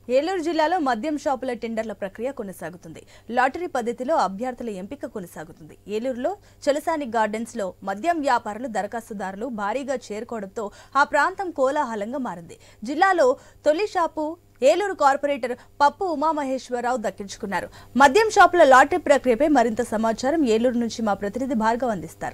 ఏలూరు జిల్లాలో మద్యం షాపుల టెండర్ల ప్రక్రియ కొనసాగుతుంది లాటరీ పద్ధతిలో అభ్యర్థుల ఎంపిక కొనసాగుతుంది ఏలూరులో చలసాని గార్డెన్స్ లో మద్యం వ్యాపారులు దరఖాస్తుదారులు భారీగా చేరుకోవడంతో ఆ ప్రాంతం కోలాహలంగా మారింది జిల్లాలో తొలి షాపు ఏలూరు కార్పొరేటర్ పప్పు ఉమామహేశ్వరరావు దక్కించుకున్నారు మద్యం షాపుల లాటరీ ప్రక్రియపై మరింత సమాచారం ఏలూరు నుంచి మా ప్రతినిధి భార్గవ్ అందిస్తారు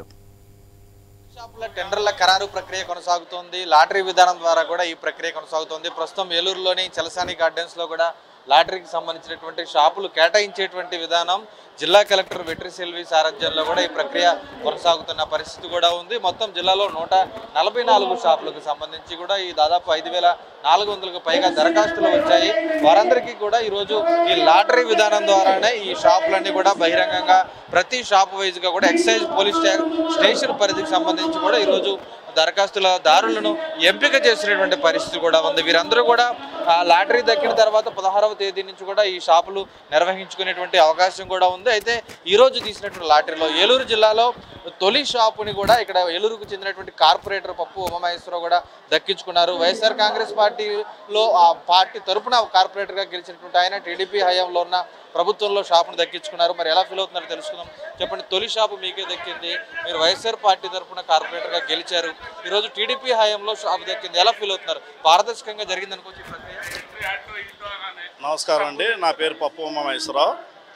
షాపుల టెండర్ల ఖరారు ప్రక్రియ కొనసాగుతోంది లాటరీ విధానం ద్వారా కూడా ఈ ప్రక్రియ కొనసాగుతోంది ప్రస్తుతం ఏలూరులోని చలసాని గార్డెన్స్ లో కూడా లాటరీకి సంబంధించినటువంటి షాపులు కేటాయించేటువంటి విధానం జిల్లా కలెక్టర్ వెట్రి సెల్వి సారథ్యంలో కూడా ఈ ప్రక్రియ కొనసాగుతున్న పరిస్థితి కూడా ఉంది మొత్తం జిల్లాలో నూట నలభై నాలుగు షాపులకు సంబంధించి కూడా ఈ దాదాపు ఐదు వేల నాలుగు వందలకు పైగా దరఖాస్తులు వచ్చాయి వారందరికీ కూడా ఈరోజు ఈ లాటరీ విధానం ద్వారానే ఈ షాపులన్నీ కూడా బహిరంగంగా ప్రతి షాప్ వైజ్గా కూడా ఎక్సైజ్ పోలీస్ స్టే- స్టేషన్ పరిధికి సంబంధించి కూడా ఈరోజు దరఖాస్తుల దారులను ఎంపిక చేసినటువంటి పరిస్థితి కూడా ఉంది వీరందరూ కూడా ఆ లాటరీ దక్కిన తర్వాత పదహారవ తేదీ నుంచి కూడా ఈ షాపులు నిర్వహించుకునేటువంటి అవకాశం కూడా ఉంది అయితే ఈ రోజు తీసినటువంటి లాటరీలో ఏలూరు జిల్లాలో తొలి షాపుని కూడా ఇక్కడ ఏలూరుకు చెందినటువంటి కార్పొరేటర్ పప్పు ఉమామహేశ్వరరావు కూడా దక్కించుకున్నారు వైఎస్ఆర్ కాంగ్రెస్ పార్టీలో ఆ పార్టీ తరపున కార్పొరేటర్గా గెలిచినటువంటి ఆయన టీడీపీ హయాంలో ఉన్న ప్రభుత్వంలో షాపును దక్కించుకున్నారు మరి ఎలా ఫీల్ అవుతున్నారో తెలుసుకుందాం చెప్పండి తొలి షాపు మీకే దక్కింది మీరు వైఎస్ఆర్ పార్టీ తరపున కార్పొరేటర్గా గెలిచారు ఈరోజు టీడీపీ హయాంలో షాపు దక్కింది ఎలా ఫీల్ అవుతున్నారు పారదర్శకంగా జరిగింది అనుకోవచ్చు ఈ ప్రక్రియ నమస్కారం అండి నా పేరు పప్పు ఉమామహేశ్వరరావు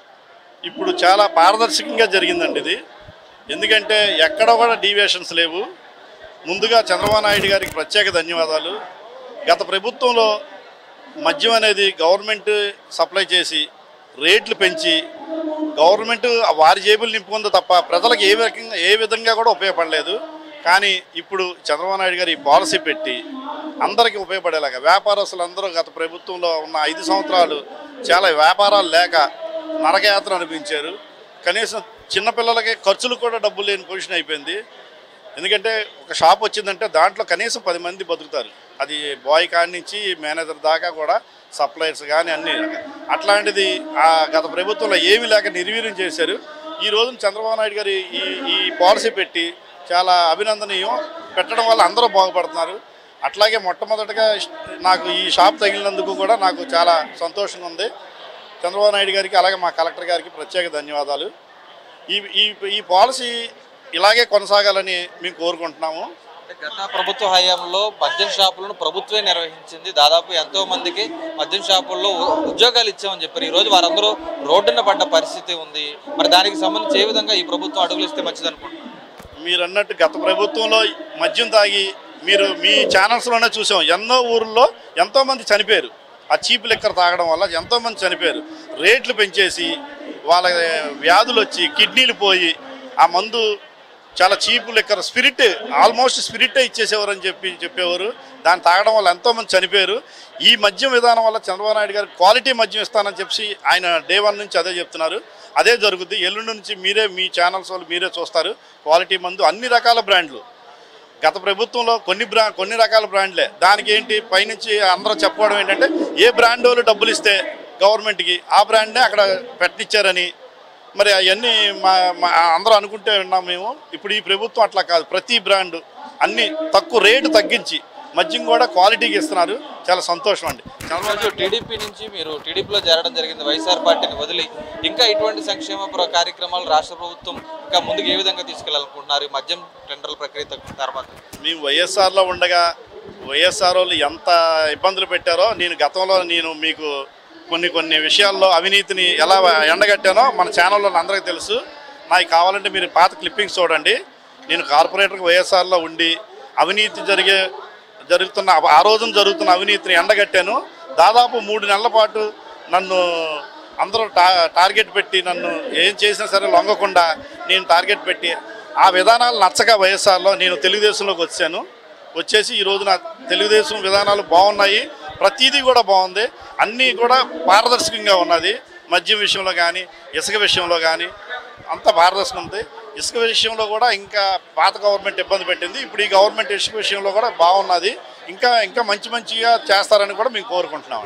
ఇప్పుడు చాలా పారదర్శకంగా జరిగిందండి ఇది ఎందుకంటే ఎక్కడ కూడా డీవియేషన్స్ లేవు ముందుగా చంద్రబాబు నాయుడు గారికి ప్రత్యేక ధన్యవాదాలు గత ప్రభుత్వంలో మద్యం అనేది గవర్నమెంట్ సప్లై చేసి రేట్లు పెంచి గవర్నమెంట్ వారి జేబులు నింపుకుంది తప్ప ప్రజలకు ఏ రకంగా ఏ విధంగా కూడా ఉపయోగపడలేదు కానీ ఇప్పుడు చంద్రబాబు నాయుడు గారు ఈ పాలసీ పెట్టి అందరికీ ఉపయోగపడేలాగా వ్యాపారస్తులు అందరూ గత ప్రభుత్వంలో ఉన్న ఐదు సంవత్సరాలు చాలా వ్యాపారాలు లేక నరకయాత్ర అనిపించారు కనీసం చిన్నపిల్లలకి ఖర్చులు కూడా డబ్బులు లేని పొజిషన్ అయిపోయింది ఎందుకంటే ఒక షాప్ వచ్చిందంటే దాంట్లో కనీసం పది మంది బతుకుతారు అది బాయ్ కాడి నుంచి మేనేజర్ దాకా కూడా సప్లయర్స్ కానీ అన్ని అట్లాంటిది ఆ గత ప్రభుత్వంలో ఏమీ లేక నిర్వీర్యం చేశారు ఈ రోజున చంద్రబాబు నాయుడు గారు ఈ ఈ పాలసీ పెట్టి చాలా అభినందనీయం పెట్టడం వల్ల అందరూ బాగుపడుతున్నారు అట్లాగే మొట్టమొదటిగా ఇష్- నాకు ఈ షాప్ తగిలినందుకు కూడా నాకు చాలా సంతోషంగా ఉంది చంద్రబాబు నాయుడు గారికి అలాగే మా కలెక్టర్ గారికి ప్రత్యేక ధన్యవాదాలు ఈ ఈ ఈ పాలసీ ఇలాగే కొనసాగాలని మేము కోరుకుంటున్నాము అంటే గత ప్రభుత్వ హయాంలో మద్యం షాపులను ప్రభుత్వమే నిర్వహించింది దాదాపు ఎంతో మందికి మద్యం షాపుల్లో ఉ- ఉద్యోగాలు ఇచ్చామని చెప్పారు ఈ రోజు వారందరూ రోడ్డున పడ్డ పరిస్థితి ఉంది మరి దానికి సంబంధించి ఏ విధంగా ఈ ప్రభుత్వం అడుగులు ఇస్తే మంచిది అనుకుంటున్నారు మీరు అన్నట్టు గత ప్రభుత్వంలో మద్యం తాగి మీరు మీ ఛానల్స్లోనే చూసాం ఎన్నో ఊర్లో ఎంతోమంది చనిపోయారు ఆ చీప్ లెక్కర్ తాగడం వల్ల ఎంతోమంది చనిపోయారు రేట్లు పెంచేసి వాళ్ళ వ్యాధులు వచ్చి కిడ్నీలు పోయి ఆ మందు చాలా చీప్ లెక్కర్ స్పిరిట్ ఆల్మోస్ట్ స్పిరిటే ఇచ్చేసేవారని చెప్పి చెప్పేవారు దాన్ని తాగడం వల్ల ఎంతోమంది చనిపోయారు ఈ మద్యం విధానం వల్ల చంద్రబాబు నాయుడు గారు క్వాలిటీ మద్యం ఇస్తానని చెప్పి ఆయన డే వన్ నుంచి అదే చెప్తున్నారు అదే జరుగుద్ది ఎల్లుండి నుంచి మీరే మీ ఛానల్స్ వాళ్ళు మీరే చూస్తారు క్వాలిటీ మందు అన్ని రకాల బ్రాండ్లు గత ప్రభుత్వంలో కొన్ని బ్రా కొన్ని రకాల బ్రాండ్లే దానికి ఏంటి పైనుంచి అందరూ చెప్పుకోవడం ఏంటంటే ఏ బ్రాండ్ వాళ్ళు డబ్బులు ఇస్తే గవర్నమెంట్కి ఆ బ్రాండ్నే అక్కడ పెట్టించారని మరి అవన్నీ మా మా అందరూ అనుకుంటే విన్నాం మేము ఇప్పుడు ఈ ప్రభుత్వం అట్లా కాదు ప్రతి బ్రాండ్ అన్ని తక్కువ రేటు తగ్గించి మద్యం కూడా క్వాలిటీకి ఇస్తున్నారు చాలా సంతోషం అండి చంద్రబాబు ఈరోజు టీడీపీ నుంచి మీరు టీడీపీలో చేరడం జరిగింది వైఎస్ఆర్ పార్టీని వదిలి ఇంకా ఇటువంటి సంక్షేమ ప్ర- కార్యక్రమాలు రాష్ట్ర ప్రభుత్వం ఇంకా ముందుకు ఏ విధంగా తీసుకెళ్లాలనుకుంటున్నారు ఈ మద్యం టెండర్ల ప్రక్రియ తగ్గిన తర్వాత మేము వైఎస్ఆర్లో ఉండగా వైఎస్ఆర్ వాళ్ళు ఎంత ఇబ్బందులు పెట్టారో నేను గతంలో నేను మీకు కొన్ని కొన్ని విషయాల్లో అవినీతిని ఎలా ఎండగట్టానో మన ఛానల్లో అందరికీ తెలుసు నాకు కావాలంటే మీరు పాత క్లిప్పింగ్స్ చూడండి నేను కార్పొరేటర్కి వైఎస్ఆర్లో ఉండి అవినీతి జరిగే జరుగుతున్న ఆ రోజున జరుగుతున్న అవినీతిని ఎండగట్టాను దాదాపు మూడు నెలల పాటు నన్ను అందరూ టా టార్గెట్ పెట్టి నన్ను ఏం చేసినా సరే లొంగకుండా నేను టార్గెట్ పెట్టి ఆ విధానాలు నచ్చక వైఎస్ఆర్లో నేను తెలుగుదేశంలోకి వచ్చాను వచ్చేసి ఈ రోజున తెలుగుదేశం విధానాలు బాగున్నాయి ప్రతిదీ కూడా బాగుంది అన్నీ కూడా పారదర్శకంగా ఉన్నది మద్యం విషయంలో కానీ ఇసుక విషయంలో కానీ అంత పారదర్శకం ఉంది ఇసుక విషయంలో కూడా ఇంకా పాత గవర్నమెంట్ ఇబ్బంది పెట్టింది ఇప్పుడు ఈ గవర్నమెంట్ ఇసుక విషయంలో కూడా బాగున్నది ఇంకా ఇంకా మంచి మంచిగా చేస్తారని కూడా మేము కోరుకుంటున్నామండి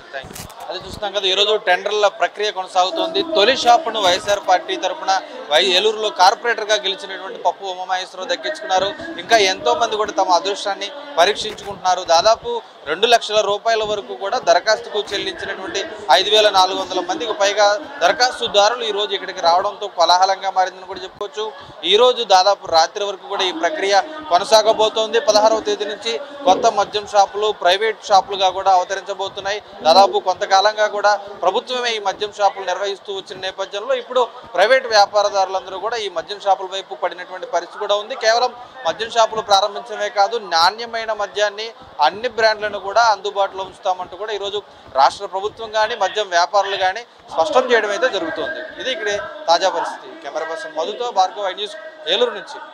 థ్యాంక్ యూ అది చూస్తున్నాం కదా ఈరోజు టెండర్ల ప్రక్రియ కొనసాగుతోంది తొలి షాపును వైఎస్ఆర్ పార్టీ తరఫున వై ఏలూరులో కార్పొరేటర్గా గెలిచినటువంటి పప్పు ఉమామహేశ్వరరావు దక్కించుకున్నారు ఇంకా ఎంతో మంది కూడా తమ అదృష్టాన్ని పరీక్షించుకుంటున్నారు దాదాపు రెండు లక్షల రూపాయల వరకు కూడా దరఖాస్తుకు చెల్లించినటువంటి ఐదు వేల నాలుగు వందల మందికి పైగా దరఖాస్తుదారులు ఈ రోజు ఇక్కడికి రావడంతో కోలాహలంగా మారిందని కూడా చెప్పుకోవచ్చు ఈ రోజు దాదాపు రాత్రి వరకు కూడా ఈ ప్రక్రియ కొనసాగబోతోంది పదహారవ తేదీ నుంచి కొత్త మద్యం షాపులు ప్రైవేట్ షాపులుగా కూడా అవతరించబోతున్నాయి దాదాపు కొంతకాలంగా కూడా ప్రభుత్వమే ఈ మద్యం షాపులు నిర్వహిస్తూ వచ్చిన నేపథ్యంలో ఇప్పుడు ప్రైవేట్ వ్యాపారదారులందరూ కూడా ఈ మద్యం షాపుల వైపు పడినటువంటి పరిస్థితి కూడా ఉంది కేవలం మద్యం షాపులు ప్రారంభించడమే కాదు నాణ్యమైన మద్యాన్ని అన్ని బ్రాండ్లను కూడా అందుబాటులో ఉంచుతామంటూ కూడా ఈరోజు రాష్ట్ర ప్రభుత్వం కానీ మద్యం వ్యాపారులు కానీ స్పష్టం చేయడం అయితే జరుగుతోంది ఇది ఇక్కడ తాజా పరిస్థితి కెమెరా పర్సన్ మధుతో భార్గవ్ ఐ న్యూస్ ఏలూరు నుంచి